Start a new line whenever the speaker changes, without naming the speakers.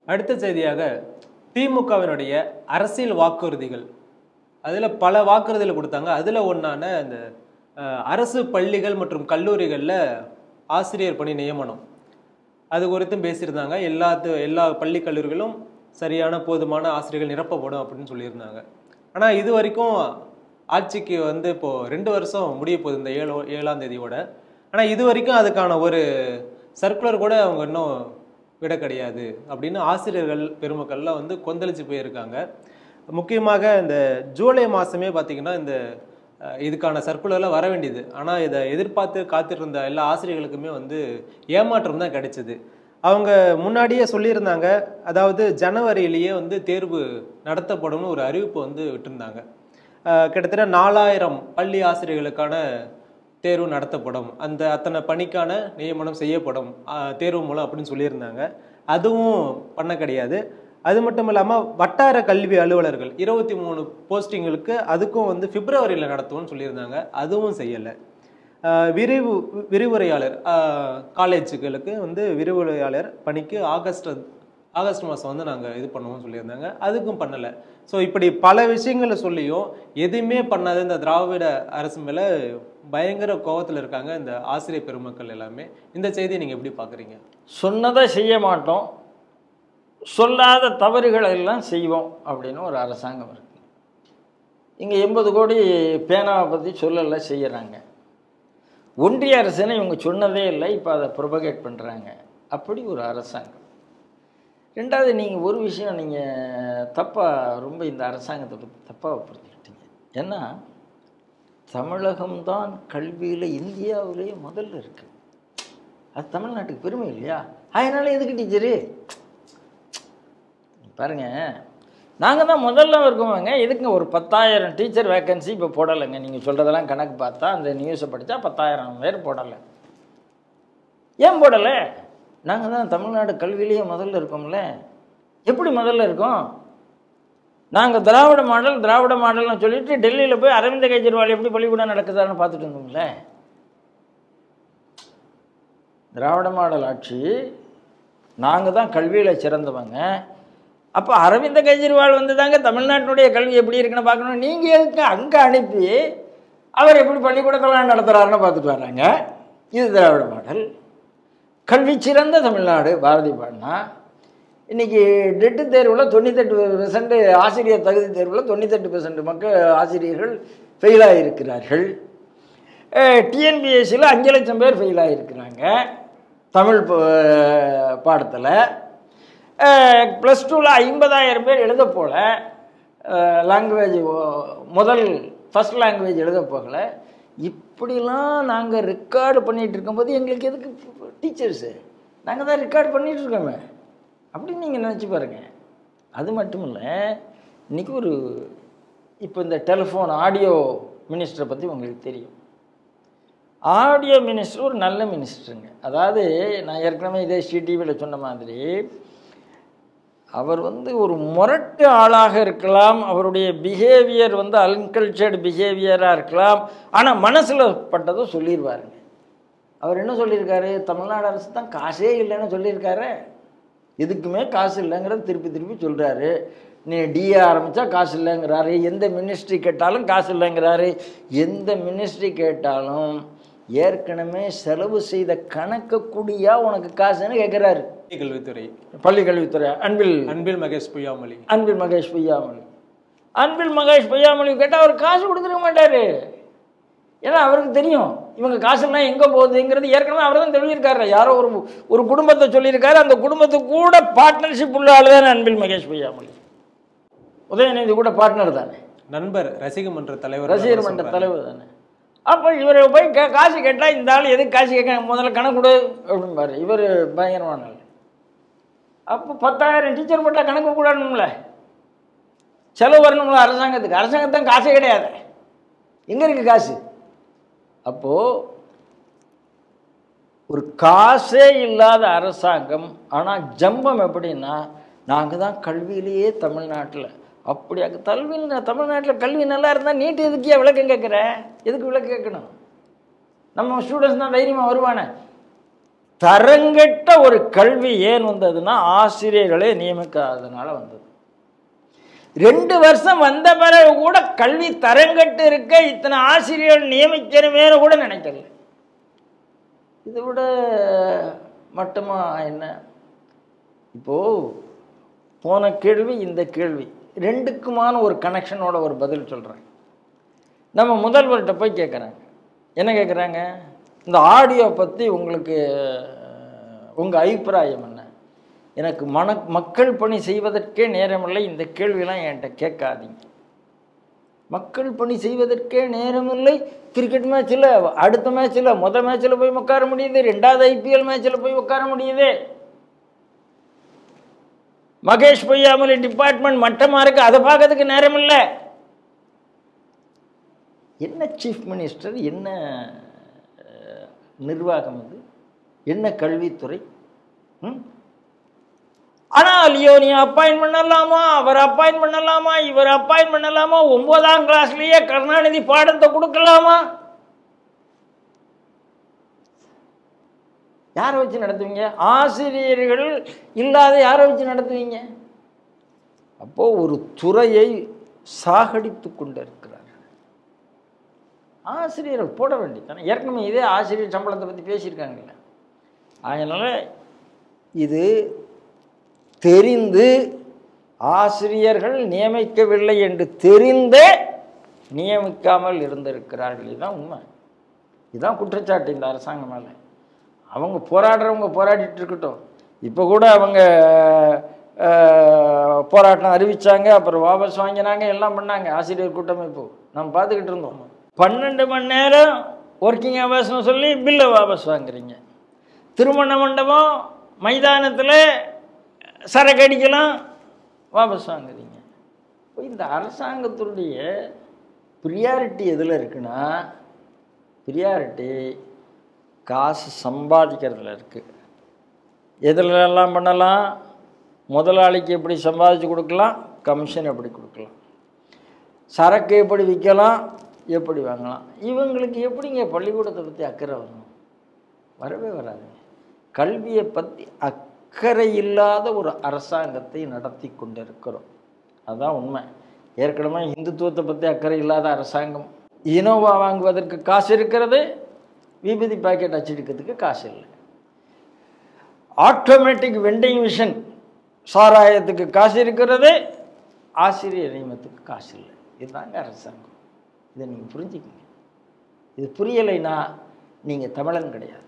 அடுத்த செய்தியாக திமுகவினுடைய அரசியல் வாக்குறுதிகள் அதில் பல வாக்குறுதிகள் கொடுத்தாங்க அதில் ஒன்றான இந்த அஹ், அரசு பள்ளிகள் மற்றும் கல்லூரிகளில் ஆசிரியர் பணி நியமனம் அது குறித்தும் பேசியிருந்தாங்க எல்லாத்து எல்லா பள்ளி கல்லூரிகளும் சரியான போதுமான ஆசிரியர்கள் நிரப்பப்படும் அப்படின்னு சொல்லியிருந்தாங்க ஆனால் இது வரைக்கும் ஆட்சிக்கு வந்து இப்போ ரெண்டு வருஷம் முடிய போகுது இந்த ஏழு ஏழாம் தேதியோட ஆனால் இது வரைக்கும் அதுக்கான ஒரு சர்க்குலர் கூட அவங்க இன்னும் விட கிடையாது அப்படின்னு ஆசிரியர்கள் பெருமக்கள்லாம் வந்து கொந்தளிச்சு போயிருக்காங்க முக்கியமாக இந்த ஜூலை மாதமே பார்த்தீங்கன்னா இந்த அஹ், இதுக்கான சர்க்குலர்லாம் வர வேண்டியது ஆனால் இதை எதிர்பார்த்து காத்துட்டு இருந்த எல்லா ஆசிரியர்களுக்குமே வந்து ஏமாற்றம் தான் கிடைச்சது அவங்க முன்னாடியே சொல்லியிருந்தாங்க அதாவது ஜனவரியிலேயே வந்து தேர்வு நடத்தப்படும்னு ஒரு அறிவிப்பு வந்து விட்டிருந்தாங்க அஹ், கிட்டத்தட்ட நாலாயிரம் பள்ளி ஆசிரியர்களுக்கான தேர்வு நடத்தப்படும் அந்த அத்தனை பணிக்கான நியமனம் செய்யப்படும் அஹ், தேர்வு மூலம் அப்படின்னு சொல்லியிருந்தாங்க அதுவும் பண்ண கிடையாது அது மட்டும் இல்லாமல் வட்டார கல்வி அலுவலர்கள் இருபத்தி மூணு போஸ்டிங்களுக்கு அதுக்கும் வந்து பிப்ரவரியில் நடத்துவோம்னு சொல்லியிருந்தாங்க அதுவும் செய்யலை ஆஹ் விரிவு விரிவுரையாளர் ஆஹ் காலேஜுகளுக்கு வந்து விரிவுரையாளர் பணிக்கு ஆகஸ்ட் ஆகஸ்ட் மாதம் வந்து நாங்கள் இது பண்ணுவோம்னு சொல்லியிருந்தாங்க அதுக்கும் பண்ணலை ஸோ இப்படி பல விஷயங்களை சொல்லியும் எதுவுமே பண்ணாத இந்த திராவிட அரசு மேலே பயங்கர கோவத்தில் இருக்காங்க இந்த ஆசிரியர் பெருமக்கள் எல்லாமே இந்த செய்தியை நீங்கள் எப்படி பார்க்குறீங்க
சொன்னதை செய்ய மாட்டோம் சொல்லாத தவறுகளை எல்லாம் செய்வோம் அப்படின்னு ஒரு அரசாங்கம் இருக்கு இங்கே எண்பது கோடி பேனாவை பற்றி சொல்லலை செய்கிறாங்க ஒன்றிய அரசுன்னு இவங்க சொன்னதே இல்லை இப்போ அதை ப்ரொபகேட் பண்ணுறாங்க அப்படி ஒரு அரசாங்கம் ரெண்டாவது நீங்கள் ஒரு விஷயம் நீங்கள் தப்பாக ரொம்ப இந்த அரசாங்கத்தை பற்றி தப்பாக புரிஞ்சுக்கிட்டீங்க ஏன்னா தமிழகம்தான் கல்வியில் இந்தியாவிலேயே முதல்ல இருக்குது அது தமிழ்நாட்டுக்கு பெருமை இல்லையா அதனால எதுக்கு டீச்சரு பாருங்க நாங்கள் தான் முதல்ல இருக்கோங்க எதுக்குங்க ஒரு பத்தாயிரம் டீச்சர் வேக்கன்சி இப்போ போடலைங்க நீங்கள் சொல்கிறதெல்லாம் கணக்கு பார்த்தா அந்த நியூஸை படித்தா பத்தாயிரம் பேர் போடலை ஏன் போடலை நாங்கள் தான் தமிழ்நாடு கல்வியிலேயே முதல்ல இருக்கோம்ல எப்படி முதல்ல இருக்கோம் நாங்கள் திராவிட மாடல் திராவிட மாடல்னு சொல்லிட்டு டெல்லியில் போய் அரவிந்த் கெஜ்ரிவால் எப்படி பள்ளிக்கூடம் நடக்குதான்னு பார்த்துட்டு இருந்தோம்ல திராவிட மாடல் ஆட்சி நாங்கள் தான் கல்வியில் சிறந்தவங்க அப்போ அரவிந்த கெஜ்ரிவால் வந்து தாங்க தமிழ்நாட்டினுடைய கல்வி எப்படி இருக்குன்னு பார்க்கணும் நீங்கள் எதுக்கு அங்கே அனுப்பி அவர் எப்படி பள்ளிக்கூடத்தெல்லாம் நடத்துகிறாருன்னு பார்த்துட்டு வர்றாங்க இது திராவிட மாடல் கல்வி சிறந்த தமிழ்நாடு பாரதி பாடினா இன்றைக்கி டெட்டு தேர்வில் தொண்ணூத்தெட்டு பெர்சன்ட் ஆசிரியர் தகுதி தேர்வில் தொண்ணூத்தெட்டு பெர்சன்ட் மக்கள் ஆசிரியர்கள் ஃபெயிலாக இருக்கிறார்கள் டிஎன்பிஎஸ்சியில் அஞ்சு லட்சம் பேர் ஃபெயில் ஆகிருக்கிறாங்க தமிழ் ப- பாடத்தில் ப்ளஸ் டூவில் ஐம்பதாயிரம் பேர் எழுத போல லாங்குவேஜ் முதல் ஃபஸ்ட் லாங்குவேஜ் எழுத போகல இப்படிலாம் நாங்கள் ரெக்கார்டு பண்ணிகிட்டு இருக்கும்போது எங்களுக்கு எதுக்கு டீச்சர்ஸு நாங்கள் தான் ரெக்கார்ட் பண்ணிகிட்டு இருக்கோமே அப்படின்னு நீங்கள் நினச்சி பாருங்க அது மட்டும் இல்லை இன்றைக்கி ஒரு இப்போ இந்த டெலிஃபோன் ஆடியோ மினிஸ்டரை பற்றி உங்களுக்கு தெரியும் ஆடியோ மினிஸ்டர் ஒரு நல்ல மினிஸ்டருங்க அதாவது நான் ஏற்கனவே இதே ஸ்ரீ டிவியில் சொன்ன மாதிரி அவர் வந்து ஒரு முரட்டு ஆளாக இருக்கலாம் அவருடைய பிஹேவியர் வந்து அன்கல்ச்சர்டு பிஹேவியராக இருக்கலாம் ஆனால் மனசில் பட்டதை சொல்லிடுவாருங்க அவர் என்ன சொல்லியிருக்காரு தமிழ்நாடு அரசு தான் காசே இல்லைன்னு சொல்லியிருக்காரு எதுக்குமே காசு இல்லைங்கிறத திருப்பி திருப்பி சொல்கிறாரு நீ டிஏ ஆரம்பித்தா காசு இல்லைங்கிறாரு எந்த மினிஸ்ட்ரி கேட்டாலும் காசு இல்லைங்கிறாரு எந்த மினிஸ்ட்ரி கேட்டாலும் ஏற்கனவே செலவு செய்த கணக்கு கூடியா உனக்கு காசுன்னு கேட்குறாரு
கல்வித்துறை
பள்ளி கல்வித்துறை அன்பில்
அன்பில் மகேஷ் பொய்யாமொழி
அன்பில் மகேஷ் பொய்யாமொழி அன்பில் மகேஷ் பொய்யாமொழி கேட்டால் அவர் காசு கொடுத்துருக்க மாட்டார் ஏன்னா அவருக்கு தெரியும் இவங்க காசுலாம் எங்கே போகுதுங்கிறது ஏற்கனவே அவர் தான் சொல்லியிருக்காரு யாரோ ஒரு ஒரு குடும்பத்தை சொல்லியிருக்காரு அந்த குடும்பத்துக்கு கூட பார்ட்னர்ஷிப் உள்ள ஆள் தானே அன்பில் மகேஷ் பொய்யாமொழி உதயநிதி கூட பார்ட்னர் தானே
நண்பர் ரசிக மன்ற தலைவர்
ரசிகர் மன்ற தலைவர் தானே அப்போ இவர் போய் கே காசு கேட்டால் இந்த ஆள் எதுக்கு காசு கேட்க முதல்ல கணக்கு கொடு அப்படிம்பாரு இவர் பயங்கரமான ஆள் அப்போ பத்தாயிரம் டீச்சர் போட்டால் கணக்கு கூடணும்ல செலவு வரணும்ல அரசாங்கத்துக்கு அரசாங்கத்தான் காசே கிடையாது எங்கே இருக்குது காசு அப்போது ஒரு காசே இல்லாத அரசாங்கம் ஆனால் ஜம்பம் எப்படின்னா நாங்கள் தான் கல்வியிலேயே தமிழ்நாட்டில் அப்படியா கல்வியில் தமிழ்நாட்டில் கல்வி நல்லா இருந்தால் நீட்டு எதுக்கியா விளக்கம் கேட்குற எதுக்கு விளக்கம் கேட்கணும் நம்ம ஸ்டூடெண்ட்ஸ் தான் தைரியமாக வருவானே தரங்கெட்ட ஒரு கல்வி ஏன் வந்ததுன்னா ஆசிரியர்களே நியமிக்காததுனால வந்தது ரெண்டு வருஷம் வந்த பிறகு கூட கல்வி தரங்கட்டு இருக்க இத்தனை ஆசிரியர்கள் நியமிக்கணுமேனு கூட நினைக்கல இதை விட மட்டமா என்ன இப்போ போன கேள்வி இந்த கேள்வி ரெண்டுக்குமான ஒரு கனெக்ஷனோட ஒரு பதில் சொல்கிறேன் நம்ம முதல்வர்கிட்ட போய் கேட்குறாங்க என்ன கேட்குறாங்க இந்த ஆடியோ பற்றி உங்களுக்கு உங்கள் அபிப்பிராயம் என்ன எனக்கு மன மக்கள் பணி செய்வதற்கே நேரமில்லை இந்த கேள்வியெல்லாம் என்கிட்ட கேட்காதீங்க மக்கள் பணி செய்வதற்கே நேரமில்லை கிரிக்கெட் மேட்ச்சில் அடுத்த மேட்ச்சில் மொதல் மேட்ச்சில் போய் உட்கார முடியுது ரெண்டாவது ஐபிஎல் மேட்ச்சில் போய் உட்கார முடியுது மகேஷ் பொய்யாமலி டிபார்ட்மெண்ட் மட்டமாக இருக்கு அதை பார்க்கறதுக்கு நேரம் இல்லை என்ன சீஃப் மினிஸ்டர் என்ன அஹ், நிர்வாகம் அது என்ன கல்வித்துறை ம்? ஆனால் ஐயோ நீ அப்பாயின் பண்ணலாமா அவர் அப்பாயின் பண்ணலாமா இவர் அப்பாயின் பண்ணலாமா ஒன்பதாம் கிளாஸ்லயே கருணாநிதி பாடத்தை கொடுக்கலாமா யாரை வச்சு நடத்துவீங்க ஆசிரியர்கள் இல்லாத யாரை வச்சு நடத்துவீங்க அப்போ ஒரு துறையை சாகடித்து கொண்டிருக்கிறார் ஆசிரியர்கள் போட வேண்டியதானே ஏற்கனவே இதே ஆசிரியர் சம்பளத்தை பற்றி பேசியிருக்காங்கல்ல அதனால் இது தெரிந்து ஆசிரியர்கள் நியமிக்கவில்லை என்று தெரிந்தே நியமிக்காமல் இருந்திருக்கிறார்கள் இதுதான் உண்மை இதுதான் குற்றச்சாட்டு இந்த அரசாங்கம் மேலே அவங்க போராடுறவங்க போராடிட்டு இருக்கட்டும் இப்போ கூட அவங்க அஹ், போராட்டம் அறிவிச்சாங்க அப்புறம் வாபஸ் வாங்கினாங்க எல்லாம் பண்ணாங்க ஆசிரியர் கூட்டமைப்பு நம்ம பார்த்துக்கிட்டு இருந்தோம் பன்னெண்டு மணி நேரம் ஒர்க்கிங் ஹவர்ஸ்னு சொல்லி பில்லை வாபஸ் வாங்குறீங்க திருமண மண்டபம் மைதானத்தில் சரக்கு அடிக்கலாம் வாபஸ் வாங்குறீங்க இப்போ இந்த அரசாங்கத்தினுடைய ப்ரியாரிட்டி எதில் இருக்குன்னா ப்ரியாரிட்டி காசு சம்பாதிக்கிறதுல இருக்குது எதுல எல்லாம் பண்ணலாம் முதலாளிக்கு எப்படி சம்பாதிச்சு கொடுக்கலாம் கமிஷன் எப்படி கொடுக்கலாம் சரக்கு எப்படி விற்கலாம் எப்படி வாங்கலாம் இவங்களுக்கு எப்படிங்க பள்ளிக்கூடத்தை பற்றி அக்கறை வரணும் வரவே வராதுங்க கல்வியை பற்றி அக்கறை இல்லாத ஒரு அரசாங்கத்தை நடத்தி கொண்டிருக்கிறோம் அதுதான் உண்மை ஏற்கனவே இந்துத்துவத்தை பற்றி அக்கறை இல்லாத அரசாங்கம் இனோவா வாங்குவதற்கு காசு இருக்கிறது விபூதி பாக்கெட் அச்சடிக்கிறதுக்கு காசு இல்லை ஆட்டோமேட்டிக் வெண்டிங் மிஷின் சாராயத்துக்கு காசு இருக்கிறது ஆசிரியர் நியமனத்துக்கு காசு இல்லை இதுதாங்க அரசாங்கம் இதை நீங்கள் புரிஞ்சுக்கங்க இது புரியலைன்னா நீங்கள் தமிழன் கிடையாது